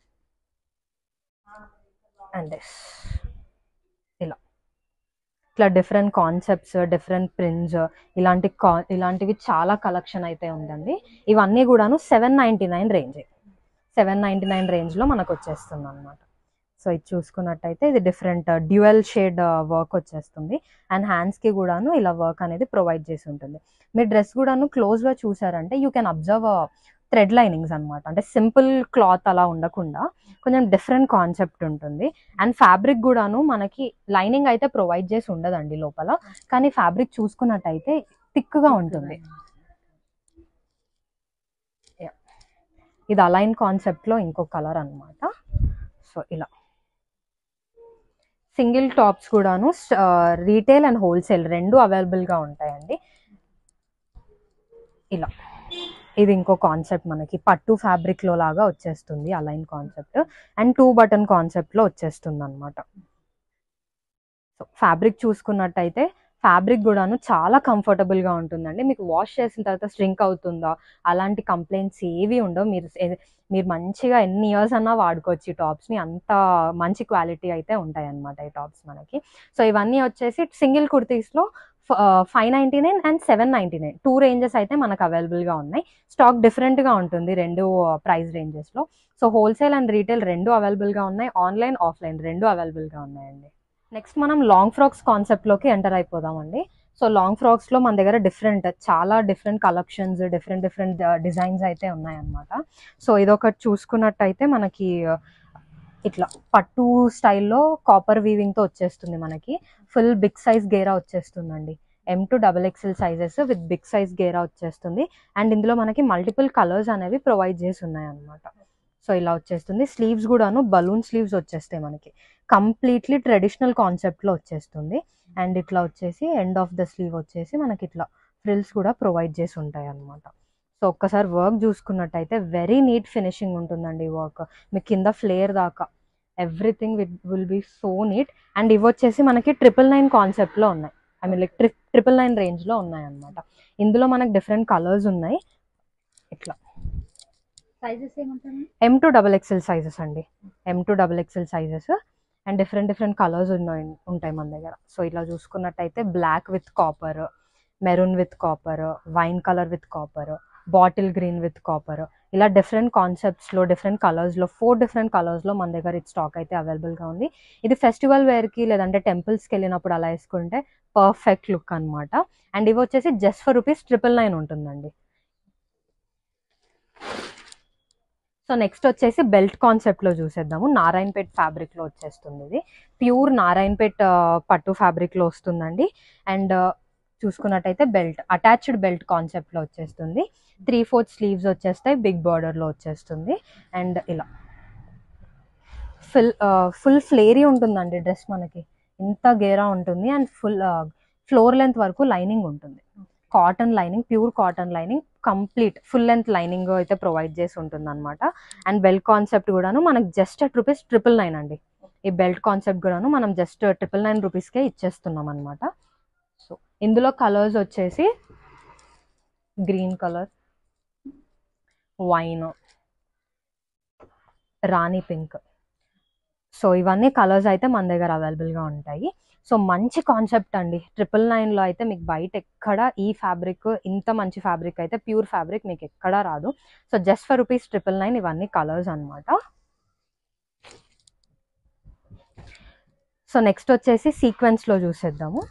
అండ్ దిస్ ఇలా ఇట్లా డిఫరెంట్ కాన్సెప్ట్స్ డిఫరెంట్ ప్రింట్స్ ఇలాంటి కా ఇలాంటివి చాలా కలెక్షన్ అయితే ఉందండి ఇవన్నీ కూడాను seven ninety nine range seven ninety nine రేంజ్లో మనకు వచ్చేస్తుంది అనమాట సో ఇది చూసుకున్నట్టయితే ఇది డిఫరెంట్ డ్యూయల్ షేడ్ వర్క్ వచ్చేస్తుంది అండ్ హ్యాండ్స్కి కూడాను ఇలా వర్క్ అనేది ప్రొవైడ్ చేసి ఉంటుంది మీ డ్రెస్ కూడాను క్లోజ్గా చూసారంటే you can observe thread linings అనమాట అంటే సింపుల్ క్లాత్ అలా ఉండకుండా కొంచెం డిఫరెంట్ కాన్సెప్ట్ ఉంటుంది అండ్ ఫ్యాబ్రిక్ కూడాను మనకి లైనింగ్ అయితే ప్రొవైడ్ చేసి ఉండదండి లోపల కానీ ఫ్యాబ్రిక్ చూసుకున్నట్టయితే థిక్గా ఉంటుంది Yeah. ఇది అలైన్ కాన్సెప్ట్లో ఇంకో కలర్ అన్నమాట సో ఇలా సింగిల్ టాప్స్ కూడాను రీటైల్ అండ్ హోల్సేల్ రెండు అవైలబుల్గా ఉంటాయండి ఇలా ఇది ఇంకో కాన్సెప్ట్ మనకి పట్టు ఫ్యాబ్రిక్ లో లాగా వచ్చేస్తుంది A line concept and two button concept లో వచ్చేస్తుంది అనమాట సో ఫ్యాబ్రిక్ చూసుకున్నట్టయితే ఫ్యాబ్రిక్ కూడాను చాలా కంఫర్టబుల్ గా ఉంటుందండి మీకు వాష్ చేసిన తర్వాత స్ట్రింక్ అవుతుందా అలాంటి కంప్లైంట్స్ ఏవి ఉండవు మీరు ఏ- మీరు మంచిగా ఎన్ని ఇయర్స్ అన్నా వాడుకోవచ్చు ఈ టాప్స్ ని అంత మంచి క్వాలిటీ అయితే ఉంటాయి అన్నమాట ఈ టాప్స్ మనకి సో ఇవన్నీ వచ్చేసి సింగిల్ కుర్తీస్ లో five ninety nine and seven ninety nine two ranges అయితే మనకు అవైలబుల్ గా ఉన్నాయి స్టాక్ డిఫరెంట్ గా ఉంటుంది రెండు ప్రైస్ రేంజెస్ లో సో హోల్సేల్ అండ్ రీటైల్ రెండు అవైలబుల్ గా ఉన్నాయి ఆన్లైన్ ఆఫ్లైన్ రెండు అవైలబుల్ గా ఉన్నాయండి నెక్స్ట్ మనం లాంగ్ ఫ్రాక్స్ కాన్సెప్ట్ లోకి ఎంటర్ అయిపోదామండి సో లాంగ్ ఫ్రాక్స్ లో మన దగ్గర డిఫరెంట్ చాలా different collections different different designs అయితే ఉన్నాయన్నమాట సో ఇదొకటి చూసుకున్నట్టయితే మనకి uh, ఇట్లా పట్టు స్టైల్లో కాపర్ వీవింగ్ తో వచ్చేస్తుంది మనకి ఫుల్ బిగ్ సైజ్ గేరా వచ్చేస్తుందండి M to double XL sizes with big size గేరా వచ్చేస్తుంది అండ్ ఇందులో మనకి మల్టిపుల్ కలర్స్ అనేవి ప్రొవైడ్ చేసి ఉన్నాయి అనమాట సో ఇలా వచ్చేస్తుంది స్లీవ్స్ కూడాను బలూన్ స్లీవ్స్ వచ్చేస్తాయి మనకి కంప్లీట్లీ ట్రెడిషనల్ కాన్సెప్ట్ లో వచ్చేస్తుంది అండ్ ఇట్లా వచ్చేసి ఎండ్ ఆఫ్ ద స్లీవ్ వచ్చేసి మనకి ఇట్లా ఫ్రిల్స్ కూడా ప్రొవైడ్ చేసి ఉంటాయి అనమాట సో ఒక్కసారి వర్క్ చూసుకున్నట్టయితే వెరీ నీట్ ఫినిషింగ్ ఉంటుందండి ఈ వర్క్ మీకు కింద ఫ్లేర్ దాకా everything it will be so neat and ఇవి వచ్చేసి మనకి ట్రిపుల్ నైన్ కాన్సెప్ట్లో ఉన్నాయి ఐ మీన్ లైక్ ట్రి ట్రిపుల్ నైన్ రేంజ్లో ఉన్నాయి అనమాట ఇందులో మనకి డిఫరెంట్ కలర్స్ ఉన్నాయి ఇట్లా సైజెస్ ఏముంటాయి M to double XL sizes అండి M to double XL sizes and different different colours ఉన్నాయి ఉంటాయి మన దగ్గర సో ఇలా చూసుకున్నట్టయితే black with copper maroon with copper wine colour with copper bottle green with copper ఇలా డిఫరెంట్ కాన్సెప్ట్స్లో డిఫరెంట్ కలర్స్లో ఫోర్ డిఫరెంట్ కలర్స్లో మన దగ్గర ఇది స్టాక్ అయితే అవైలబుల్గా ఉంది ఇది ఫెస్టివల్ వేర్కి లేదంటే టెంపుల్స్కి వెళ్ళినప్పుడు అలా వేసుకుంటే పర్ఫెక్ట్ లుక్ అన్నమాట అండ్ ఇవి వచ్చేసి just for rupees triple nine ఉంటుందండి సో నెక్స్ట్ వచ్చేసి బెల్ట్ కాన్సెప్ట్ లో చూసేద్దాము నారాయణపేట్ ఫ్యాబ్రిక్ లో వచ్చేస్తుంది ఇది ప్యూర్ నారాయణపేట్ ఆ, పట్టు ఫ్యాబ్రిక్ లో వస్తుందండి అండ్ చూసుకున్నట్టయితే బెల్ట్ అటాచ్డ్ బెల్ట్ కాన్సెప్ట్ లో వచ్చేస్తుంది త్రీ ఫోర్త్ స్లీవ్స్ వచ్చేస్తాయి బిగ్ బార్డర్ లో వచ్చేస్తుంది అండ్ ఇలా ఫుల్ ఫుల్ ఫ్లేరీ ఉంటుందండి డ్రెస్ మనకి ఇంత గేరా ఉంటుంది అండ్ ఫుల్ ఫ్లోర్ లెంత్ వరకు లైనింగ్ ఉంటుంది cotton lining pure cotton lining complete full length lining అయితే ప్రొవైడ్ చేసి ఉంటుంది అనమాట అండ్ బెల్ట్ కాన్సెప్ట్ కూడాను మనకు just at rupees triple nine అండి ఈ బెల్ట్ కాన్సెప్ట్ కూడాను మనం జస్ట్ ట్రిపుల్ నైన్ రూపీస్కే ఇచ్చేస్తున్నాం అనమాట సో ఇందులో కలర్స్ వచ్చేసి green colour wine rani pink so ఇవన్నీ కలర్స్ అయితే మన దగ్గర అవైలబుల్గా ఉంటాయి సో మంచి కాన్సెప్ట్ అండి ట్రిపుల్ నైన్లో అయితే మీకు బయట ఎక్కడ ఈ ఫ్యాబ్రిక్ ఇంత మంచి ఫ్యాబ్రిక్ అయితే ప్యూర్ ఫ్యాబ్రిక్ మీకు ఎక్కడా రాదు so just for rupees triple nine ఇవన్నీ కలర్స్ అనమాట సో నెక్స్ట్ వచ్చేసి సీక్వెన్స్లో చూసేద్దాము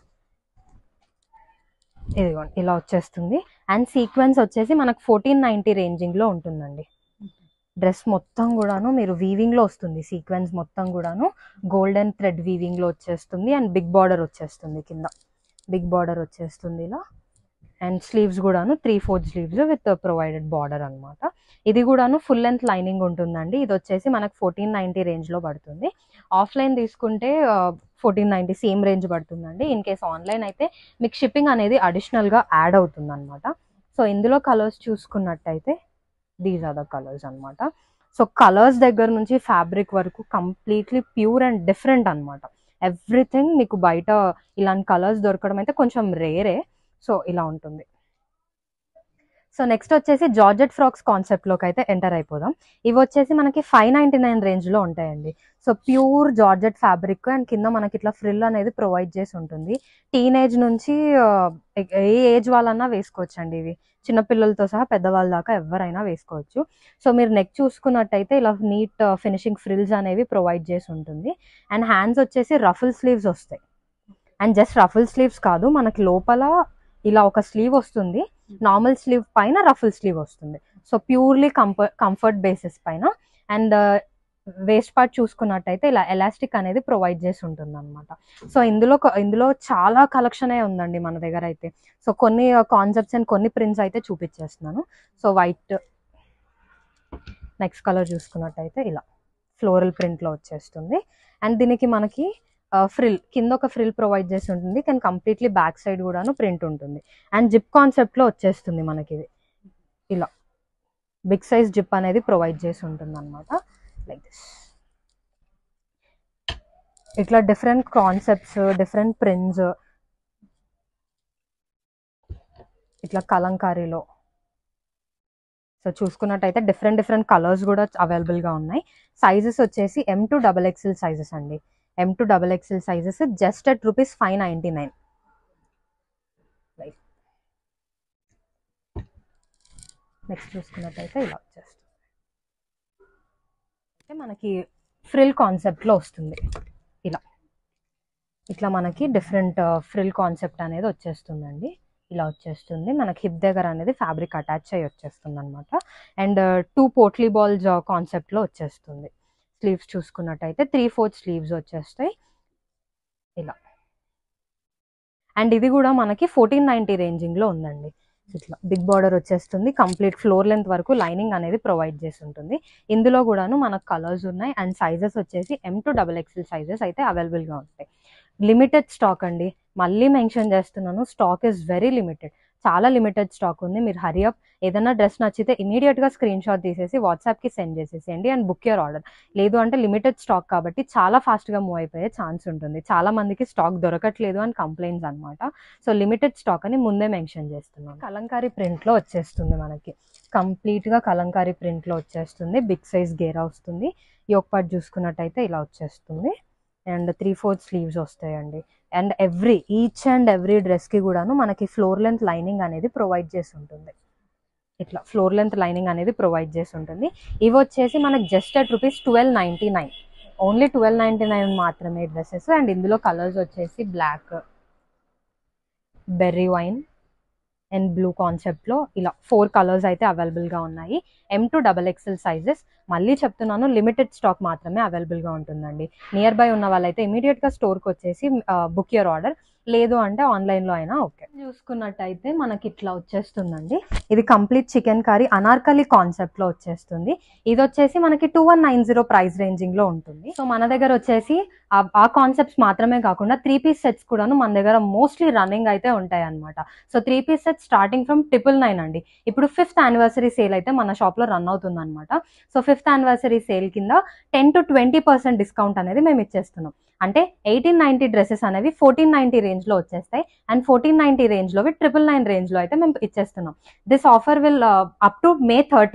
ఇదిగోండి ఇలా వచ్చేస్తుంది అండ్ సీక్వెన్స్ వచ్చేసి మనకు ఫోర్టీన్ నైంటీ రేంజింగ్లో ఉంటుందండి డ్రెస్ మొత్తం కూడాను మీరు వీవింగ్లో వస్తుంది సీక్వెన్స్ మొత్తం కూడాను గోల్డెన్ థ్రెడ్ వీవింగ్లో వచ్చేస్తుంది అండ్ బిగ్ బార్డర్ వచ్చేస్తుంది కింద బిగ్ బార్డర్ వచ్చేస్తుంది ఇలా అండ్ స్లీవ్స్ కూడాను three fourth sleeves with provided border అనమాట ఇది కూడాను ఫుల్ లెంత్ లైనింగ్ ఉంటుందండి ఇది వచ్చేసి మనకు ఫోర్టీన్ నైంటీ రేంజ్లో పడుతుంది ఆఫ్లైన్ తీసుకుంటే ఫోర్టీన్ నైంటీ సేమ్ రేంజ్ పడుతుందండి ఇన్ కేస్ ఆన్లైన్ అయితే మీకు షిప్పింగ్ అనేది అడిషనల్గా యాడ్ అవుతుంది అనమాట సో ఇందులో కలర్స్ చూసుకున్నట్టయితే దీస్ ఆర్ ద కలర్స్ అనమాట సో కలర్స్ దగ్గర నుంచి ఫ్యాబ్రిక్ వరకు కంప్లీట్లీ ప్యూర్ అండ్ డిఫరెంట్ అనమాట ఎవ్రీథింగ్ మీకు బయట ఇలాంటి కలర్స్ దొరకడం అయితే కొంచెం రేరే సో ఇలా ఉంటుంది సో నెక్స్ట్ వచ్చేసి జార్జెట్ ఫ్రాక్స్ కాన్సెప్ట్లోకి అయితే ఎంటర్ అయిపోదాం ఇవి వచ్చేసి మనకి ఫైవ్ నైంటీ నైన్ రేంజ్లో ఉంటాయండి so pure georgette fabric and కింద మనకి ఇట్లా ఫ్రిల్ అనేది ప్రొవైడ్ చేసి ఉంటుంది టీనేజ్ నుంచి ఆ, ఏ ఏజ్ వాళ్ళన్నా వేసుకోవచ్చు అండి ఇవి చిన్నపిల్లలతో సహా పెద్దవాళ్ళ దాకా ఎవరైనా వేసుకోవచ్చు సో మీరు నెక్ చూసుకున్నట్టయితే ఇలా నీట్ ఫినిషింగ్ ఫ్రిల్స్ అనేవి ప్రొవైడ్ చేసి ఉంటుంది అండ్ హ్యాండ్స్ వచ్చేసి రఫుల్ స్లీవ్స్ వస్తాయి అండ్ జస్ట్ రఫుల్ స్లీవ్స్ కాదు మనకి లోపల ఇలా ఒక స్లీవ్ వస్తుంది నార్మల్ స్లీవ్ పైన రఫుల్ స్లీవ్ వస్తుంది so purely comfort comfort basis పైన అండ్ వేస్ట్ పార్ట్ చూసుకున్నట్టయితే ఇలా ఎలాస్టిక్ అనేది ప్రొవైడ్ చేసి ఉంటుంది అనమాట సో ఇందులో కొ- ఇందులో చాలా కలెక్షన్ ఉందండి మన దగ్గర అయితే సో కొన్ని కాన్సెప్ట్స్ అండ్ కొన్ని ప్రింట్స్ అయితే చూపించేస్తున్నాను సో వైట్ నెక్స్ట్ కలర్ చూసుకున్నట్టయితే ఇలా ఫ్లోరల్ ప్రింట్లో వచ్చేస్తుంది అండ్ దీనికి మనకి ఫ్రిల్ కింద ఒక ఫ్రిల్ ప్రొవైడ్ చేసి ఉంటుంది కానీ కంప్లీట్లీ బ్యాక్ సైడ్ కూడాను ప్రింట్ ఉంటుంది అండ్ జిప్ కాన్సెప్ట్లో వచ్చేస్తుంది మనకి ఇది ఇలా బిగ్ సైజ్ జిప్ అనేది ప్రొవైడ్ చేసి ఉంటుంది అనమాట లైక్ దిస్ ఇట్లా డిఫరెంట్ కాన్సెప్ట్స్ డిఫరెంట్ ప్రింట్స్ ఇట్లా కలంకారీలో సో చూసుకున్నట్టయితే డిఫరెంట్ డిఫరెంట్ కలర్స్ కూడా అవైలబుల్గా ఉన్నాయి సైజెస్ వచ్చేసి M to double XL sizes అండి M to double XL sizes just at rupees five ninety nine next చూసుకున్నట్టయితే ఇలా వచ్చేస్తుంది అంటే మనకి ఫ్రిల్ కాన్సెప్ట్లో వస్తుంది ఇలా ఇట్లా మనకి డిఫరెంట్ ఫ్రిల్ కాన్సెప్ట్ అనేది వచ్చేస్తుందండి ఇలా వచ్చేస్తుంది మనకి హిప్ దగ్గర అనేది ఫ్యాబ్రిక్ అటాచ్ అయ్యి వచ్చేస్తుంది అనమాట అండ్ టూ పోట్లీ బాల్స్ కాన్సెప్ట్లో వచ్చేస్తుంది స్లీవ్స్ చూసుకున్నట్టయితే త్రీ ఫోర్త్ స్లీవ్స్ వచ్చేస్తాయి ఇలా అండ్ ఇది కూడా మనకి ఫోర్టీన్ నైంటీ రేంజింగ్లో ఉందండి ఇట్లా బిగ్ బార్డర్ వచ్చేస్తుంది కంప్లీట్ ఫ్లోర్ లెంత్ వరకు లైనింగ్ అనేది ప్రొవైడ్ చేసి ఉంటుంది ఇందులో కూడాను మనకు కలర్స్ ఉన్నాయి అండ్ సైజెస్ వచ్చేసి M to double XL sizes అయితే అవైలబుల్గా ఉంటాయి లిమిటెడ్ స్టాక్ అండి మళ్ళీ మెన్షన్ చేస్తున్నాను స్టాక్ ఇస్ వెరీ లిమిటెడ్ చాలా లిమిటెడ్ స్టాక్ ఉంది మీరు హరి అప్ ఏదైనా డ్రెస్ నచ్చితే ఇమీడియట్గా స్క్రీన్ షాట్ తీసేసి వాట్సాప్కి సెండ్ చేసేసేయండి అండ్ బుక్ యూర్ ఆర్డర్ లేదు అంటే లిమిటెడ్ స్టాక్ కాబట్టి చాలా ఫాస్ట్గా మూవ్ అయిపోయే ఛాన్స్ ఉంటుంది చాలా మందికి స్టాక్ దొరకట్లేదు అని కంప్లైంట్స్ అనమాట సో లిమిటెడ్ స్టాక్ అని ముందే మెన్షన్ చేస్తున్నాను కలంకారీ ప్రింట్లో వచ్చేస్తుంది మనకి కంప్లీట్గా కలంకారీ ప్రింట్లో వచ్చేస్తుంది బిగ్ సైజ్ గేరా వస్తుంది యోక్ పార్ట్ చూసుకున్నట్టయితే ఇలా వచ్చేస్తుంది అండ్ త్రీ ఫోర్త్ స్లీవ్స్ వస్తాయండి and every each and every డ్రెస్కి కూడాను మనకి ఫ్లోర్ లెంత్ లైనింగ్ అనేది ప్రొవైడ్ చేసి ఉంటుంది ఇట్లా ఫ్లోర్ లెంత్ లైనింగ్ అనేది ప్రొవైడ్ చేసి ఉంటుంది ఇవి వచ్చేసి మనకి just at rupees twelve ninety nine only twelve ninety nine మాత్రమే డ్రెస్సెస్ అండ్ ఇందులో కలర్స్ వచ్చేసి black berry wine and blue కాన్సెప్ట్లో ఇలా ఫోర్ కలర్స్ అయితే అవైలబుల్గా ఉన్నాయి M to double XL sizes మళ్ళీ చెప్తున్నాను లిమిటెడ్ స్టాక్ మాత్రమే అవైలబుల్గా ఉంటుందండి నియర్ బై ఉన్న వాళ్ళైతే ఇమీడియట్గా స్టోర్కి వచ్చేసి బుక్ యువర్ ఆర్డర్ లేదు అంటే ఆన్లైన్లో అయినా ఓకే చూసుకున్నట్టయితే మనకి ఇట్లా వచ్చేస్తుందండి ఇది కంప్లీట్ చికెన్ కర్రీ అనార్కలి కాన్సెప్ట్లో వచ్చేస్తుంది ఇది వచ్చేసి మనకి two one nine zero price రేంజింగ్లో ఉంటుంది సో మన దగ్గర వచ్చేసి ఆ- ఆ కాన్సెప్ట్స్ మాత్రమే కాకుండా త్రీ పీస్ సెట్స్ కూడాను మన దగ్గర మోస్ట్లీ రన్నింగ్ అయితే ఉంటాయి అనమాట so three piece set starting from triple nine అండి ఇప్పుడు ఫిఫ్త్ యానివర్సరీ సేల్ అయితే మన షాప్లో రన్ అవుతుంది అనమాట సో ఫిఫ్త్ యానివర్సరీ సేల్ కింద ten to twenty percent discount అనేది మేము ఇచ్చేస్తున్నాం అంటే ఎయిటీన్ నైన్టీ డ్రెస్సెస్ అనేవి ఫోర్టీన్ నైన్టీ రేంజ్లో వచ్చేస్తాయి అండ్ ఫోర్టీన్ నైన్టీ రేంజ్లో ట్రిపుల్ నైన్ రేంజ్లో అయితే మేము ఇచ్చేస్తున్నాం this offer will up to May thirty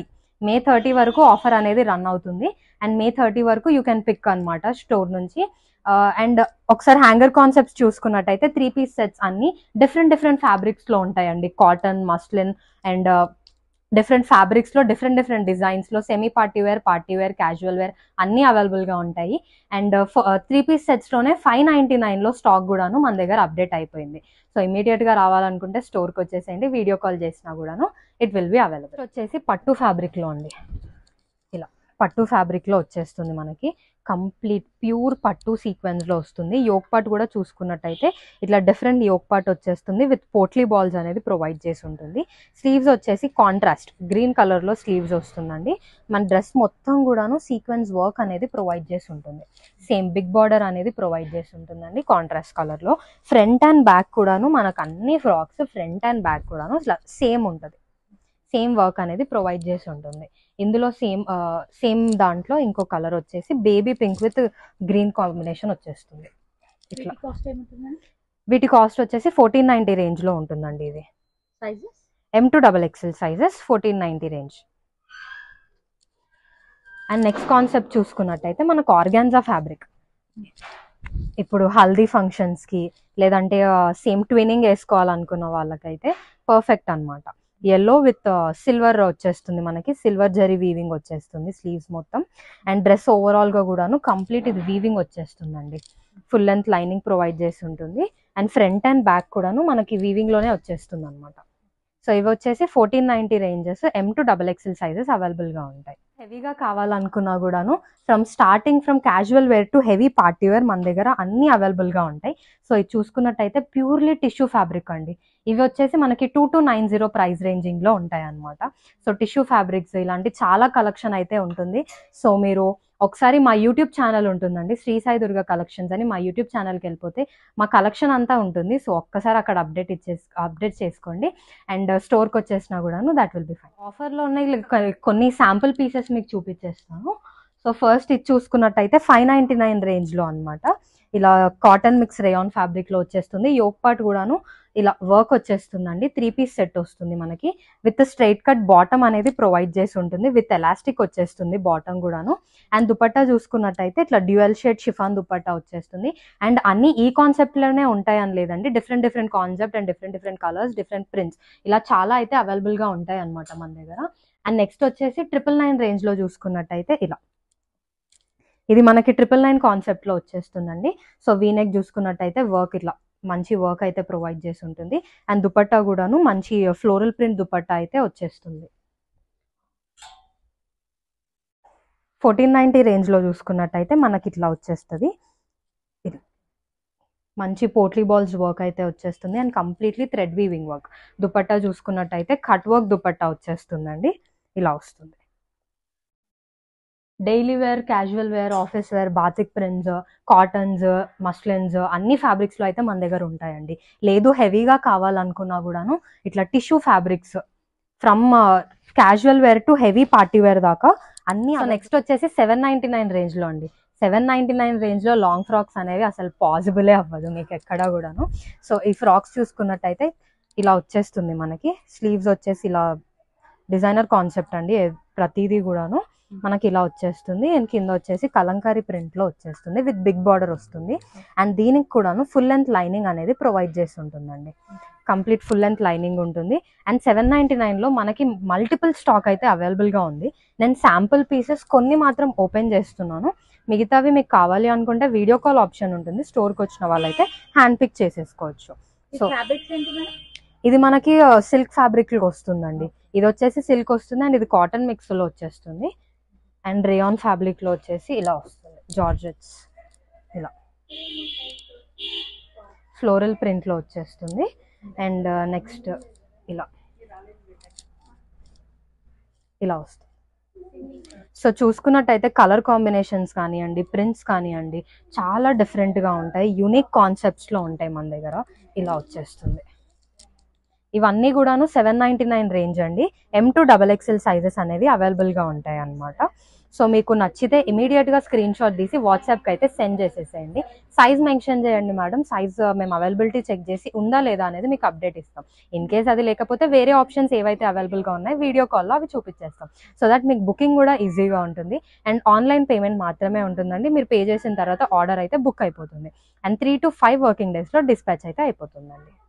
May thirty వరకు ఆఫర్ అనేది రన్ అవుతుంది అండ్ మే థర్టీ వరకు యూ కెన్ పిక్ అనమాట స్టోర్ నుంచి అండ్ ఒకసారి హ్యాంగర్ కాన్సెప్ట్స్ చూసుకున్నట్టయితే త్రీ పీస్ సెట్స్ అన్ని డిఫరెంట్ డిఫరెంట్ ఫ్యాబ్రిక్స్ లో ఉంటాయండి cotton muslin and different fabrics లో డిఫరెంట్ డిఫరెంట్ డిజైన్స్ లో semi party wear party wear casual wear అన్ని అవైలబుల్ గా ఉంటాయి అండ్ త్రీ పీస్ సెట్స్ లోనే ఫైవ్ నైన్టీ నైన్ లో స్టాక్ కూడాను మన దగ్గర అప్డేట్ అయిపోయింది సో ఇమీడియట్ గా రావాలనుకుంటే స్టోర్ కి వచ్చేసేయండి వీడియో కాల్ చేసినా కూడాను ఇట్ విల్ బి అవైలబుల్ వచ్చేసి పట్టు ఫ్యాబ్రిక్ లో అండి ఇలా పట్టు ఫ్యాబ్రిక్ లో వచ్చేస్తుంది మనకి కంప్లీట్ ప్యూర్ పట్టు సీక్వెన్స్ లో వస్తుంది యోక్ పార్ట్ కూడా చూసుకున్నట్టయితే ఇట్లా డిఫరెంట్ యోక్ పార్ట్ వచ్చేస్తుంది విత్ పోట్లీ బాల్స్ అనేది ప్రొవైడ్ చేసి ఉంటుంది స్లీవ్స్ వచ్చేసి కాంట్రాస్ట్ గ్రీన్ కలర్ లో స్లీవ్స్ వస్తుందండి మన డ్రెస్ మొత్తం కూడాను సీక్వెన్స్ వర్క్ అనేది ప్రొవైడ్ చేసి ఉంటుంది సేమ్ బిగ్ బార్డర్ అనేది ప్రొవైడ్ చేసి ఉంటుందండి కాంట్రాస్ట్ కలర్ లో ఫ్రంట్ అండ్ బ్యాక్ కూడాను మనకు అన్ని ఫ్రాక్స్ ఫ్రంట్ అండ్ బ్యాక్ కూడాను ఇట్లా సేమ్ ఉంటుంది సేమ్ వర్క్ అనేది ప్రొవైడ్ చేసి ఉంటుంది ఇందులో సేమ్ సేమ్ దాంట్లో ఇంకో కలర్ వచ్చేసి baby pink with green combination వచ్చేస్తుంది ఇట్లా వీటి కాస్ట్ ఏముంటుందండి వీటి కాస్ట్ వచ్చేసి ఫోర్టీన్ నైన్టీ రేంజ్ లో ఉంటుందండి ఇది sizes M to double XL sizes fourteen ninety range and next concept చూసుకున్నట్టయితే మనకు ఆర్గాన్జా ఫ్యాబ్రిక్ ఇప్పుడు హల్దీ ఫంక్షన్స్కి లేదంటే సేమ్ ట్వినింగ్ వేసుకోవాలనుకున్న వాళ్ళకైతే పర్ఫెక్ట్ అన్నమాట ఎల్లో విత్ సిల్వర్ వచ్చేస్తుంది మనకి సిల్వర్ జరీ వీవింగ్ వచ్చేస్తుంది స్లీవ్స్ మొత్తం అండ్ డ్రెస్ ఓవరాల్గా కూడాను కంప్లీట్ ఇది వీవింగ్ వచ్చేస్తుందండి ఫుల్ లెంత్ లైనింగ్ ప్రొవైడ్ చేసి ఉంటుంది అండ్ ఫ్రంట్ అండ్ బ్యాక్ కూడాను మనకి వీవింగ్లోనే వచ్చేస్తుంది అనమాట సో ఇవి వచ్చేసి fourteen ninety ranges M to double XL sizes అవైలబుల్గా ఉంటాయి హెవీగా కావాలనుకున్నా కూడాను from starting from casual wear to heavy party wear మన దగ్గర అన్ని అవైలబుల్గా ఉంటాయి సో ఇది చూసుకున్నట్టయితే ప్యూర్లీ టిష్యూ ఫ్యాబ్రిక్ అండి ఇవి వచ్చేసి మనకి two two nine zero price రేంజింగ్లో ఉంటాయి అనమాట సో టిష్యూ ఫ్యాబ్రిక్స్ ఇలాంటి చాలా కలెక్షన్ అయితే ఉంటుంది సో మీరు ఒకసారి మా యూట్యూబ్ ఛానల్ ఉంటుందండి శ్రీ సాయి దుర్గా కలెక్షన్స్ అని మా యూట్యూబ్ ఛానల్కి వెళ్ళిపోతే మా కలెక్షన్ అంతా ఉంటుంది సో ఒక్కసారి అక్కడ అప్డేట్ ఇచ్చేసి అప్డేట్ చేసుకోండి అండ్ స్టోర్కి వచ్చేసినా కూడాను దట్ విల్ బి ఫైన్ ఆఫర్లో ఉన్నాయి like కొన్ని శాంపుల్ పీసెస్ మీకు చూపించేస్తాను సో ఫస్ట్ ఇది చూసుకున్నట్టయితే ఫైవ్ నైంటీ నైన్ రేంజ్లో అనమాట ఇలా కాటన్ మిక్స్ రేయాన్ ఫ్యాబ్రిక్లో వచ్చేస్తుంది యోక్ పార్ట్ కూడాను ఇలా వర్క్ వచ్చేస్తుందండి త్రీ పీస్ సెట్ వస్తుంది మనకి విత్ స్ట్రైట్ కట్ బాటమ్ అనేది ప్రొవైడ్ చేసి ఉంటుంది విత్ ఎలాస్టిక్ వచ్చేస్తుంది బాటమ్ కూడాను అండ్ దుపట్టా చూసుకున్నట్టయితే ఇట్లా డ్యూయల్ షేడ్ షిఫాన్ దుపట్టా వచ్చేస్తుంది అండ్ అన్ని ఈ కాన్సెప్ట్లోనే ఉంటాయని లేదండి different different concept and different different colours different prints ఇలా చాలా అయితే అవైలబుల్గా ఉంటాయి అనమాట మన దగ్గర అండ్ నెక్స్ట్ వచ్చేసి ట్రిపుల్ నైన్ రేంజ్లో చూసుకున్నట్టయితే ఇలా ఇది మనకి ట్రిపుల్ నైన్ కాన్సెప్ట్లో వచ్చేస్తుందండి సో వీనెక్ చూసుకున్నట్టయితే వర్క్ ఇట్లా మంచి వర్క్ అయితే ప్రొవైడ్ చేసి ఉంటుంది అండ్ దుపట్టా కూడాను మంచి ఫ్లోరల్ ప్రింట్ దుపట్టా అయితే వచ్చేస్తుంది ఫోర్టీన్ నైంటీ రేంజ్లో చూసుకున్నట్టయితే మనకి ఇట్లా వచ్చేస్తుంది ఇది మంచి పోట్లీ బాల్స్ వర్క్ అయితే వచ్చేస్తుంది and completely thread weaving work dupatta చూసుకున్నట్టయితే కట్ వర్క్ దుపట్టా వచ్చేస్తుందండి ఇలా వస్తుంది daily wear casual wear office wear batik prints cottons muslins అన్ని ఫ్యాబ్రిక్స్లో అయితే మన దగ్గర ఉంటాయండి లేదు హెవీగా కావాలనుకున్నా కూడాను ఇట్లా tissue fabrics from casual wear to heavy party wear దాకా అన్ని నెక్స్ట్ వచ్చేసి సెవెన్ నైంటీ నైన్ రేంజ్లో అండి సెవెన్ నైంటీ నైన్ రేంజ్లో లాంగ్ ఫ్రాక్స్ అనేవి అసలు పాసిబులే అవ్వదు మీకు ఎక్కడా కూడాను సో ఈ ఫ్రాక్స్ చూసుకున్నట్టయితే ఇలా వచ్చేస్తుంది మనకి స్లీవ్స్ వచ్చేసి ఇలా డిజైనర్ కాన్సెప్ట్ అండి ఏ- ప్రతిదీ కూడాను మనకి ఇలా వచ్చేస్తుంది అండ్ కింద వచ్చేసి కలంకారీ ప్రింట్లో వచ్చేస్తుంది విత్ బిగ్ బార్డర్ వస్తుంది అండ్ దీనికి కూడాను ఫుల్ లెంత్ లైనింగ్ అనేది ప్రొవైడ్ చేసి ఉంటుందండి కంప్లీట్ ఫుల్ లెంత్ లైనింగ్ ఉంటుంది అండ్ సెవెన్ నైంటీ నైన్లో మనకి మల్టిపుల్ స్టాక్ అయితే అవైలబుల్గా ఉంది నేను శాంపుల్ పీసెస్ కొన్ని మాత్రం ఓపెన్ చేస్తున్నాను మిగతావి మీకు కావాలి అనుకుంటే వీడియో కాల్ ఆప్షన్ ఉంటుంది స్టోర్కి వచ్చిన వాళ్ళైతే హ్యాండ్ పిక్ చేసేసుకోవచ్చు ఈ So- ఫ్యాబ్రిక్స్ ఏంటి మేడం ఇది మనకి సిల్క్ ఫ్యాబ్రిక్ లో వస్తుందండి ఇది వచ్చేసి సిల్క్ వస్తుంది అండ్ ఇది కాటన్ మిక్స్ లో వచ్చేస్తుంది అండ్ రేయాన్ ఫ్యాబ్రిక్ లో వచ్చేసి ఇలా వస్తుంది జార్జెట్స్ ఇలా ఫ్లోరల్ ప్రింట్ లో వచ్చేస్తుంది అండ్ నెక్స్ట్ ఇలా ఇలా వస్తుంది సో చూసుకున్నట్టయితే కలర్ కాంబినేషన్స్ కానివ్వండి ప్రింట్స్ కానివ్వండి చాలా డిఫరెంట్గా ఉంటాయి యూనిక్ కాన్సెప్ట్స్లో ఉంటాయి మన దగ్గర ఇలా వచ్చేస్తుంది ఇవన్నీ కూడాను సెవెన్ నైంటీ నైన్ రేంజ్ అండి M to double XL sizes అనేవి అవైలబుల్గా ఉంటాయి అన్నమాట సో మీకు నచ్చితే ఇమీడియట్ గా స్క్రీన్ షాట్ తీసి వాట్సాప్ కి అయితే సెండ్ చేసేసేయండి సైజ్ మెన్షన్ చేయండి మేడం సైజ్ మేము అవైలబిలిటీ చెక్ చేసి ఉందా లేదా అనేది మీకు అప్డేట్ ఇస్తాం ఇన్ కేస్ అది లేకపోతే వేరే ఆప్షన్స్ ఏవైతే అవైలబుల్ గా ఉన్నాయి వీడియో కాల్లో అవి చూపించేస్తాం సో దట్ మీకు బుకింగ్ కూడా ఈజీగా ఉంటుంది అండ్ ఆన్లైన్ పేమెంట్ మాత్రమే ఉంటుందండి మీరు పే చేసిన తర్వాత ఆర్డర్ అయితే బుక్ అయిపోతుంది and three to five working days లో డిస్పాచ్ అయితే అయిపోతుందండి